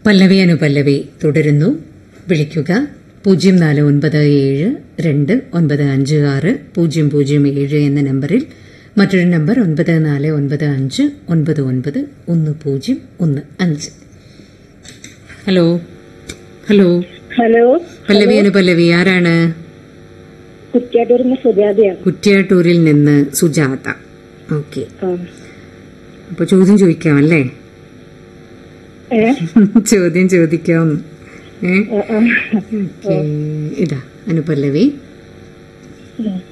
പല്ലവി അനുപല്ലവി തുടരുന്നു വിളിക്കുക പൂജ്യം നാല് ഒൻപത് ഏഴ് രണ്ട് ഒൻപത് അഞ്ച് ആറ് പൂജ്യം പൂജ്യം ഏഴ് എന്ന നമ്പറിൽ മറ്റൊരു നമ്പർ ഒൻപത് നാല് ഒൻപത് അഞ്ച് ഒൻപത് ഒൻപത് ഒന്ന് പൂജ്യം ഒന്ന് അഞ്ച് ഹലോ ഹലോ ഹലോ പല്ലവി അനുപല്ലവി ആരാണ് കുറ്റിയാട്ടൂരിന്ന് സുജാതയാണ് കുറ്റ്യാട്ടൂരിൽ നിന്ന് സുജാത ഓക്കെ ആ. അപ്പോൾ ചോദ്യം ചോദിക്കാം അല്ലേ ഏ? ചോദ്യം ചോദിക്കാം ഏ ആ, ആ. ഓക്കേ. ഇതാ അനുപല്ലവി ഉം.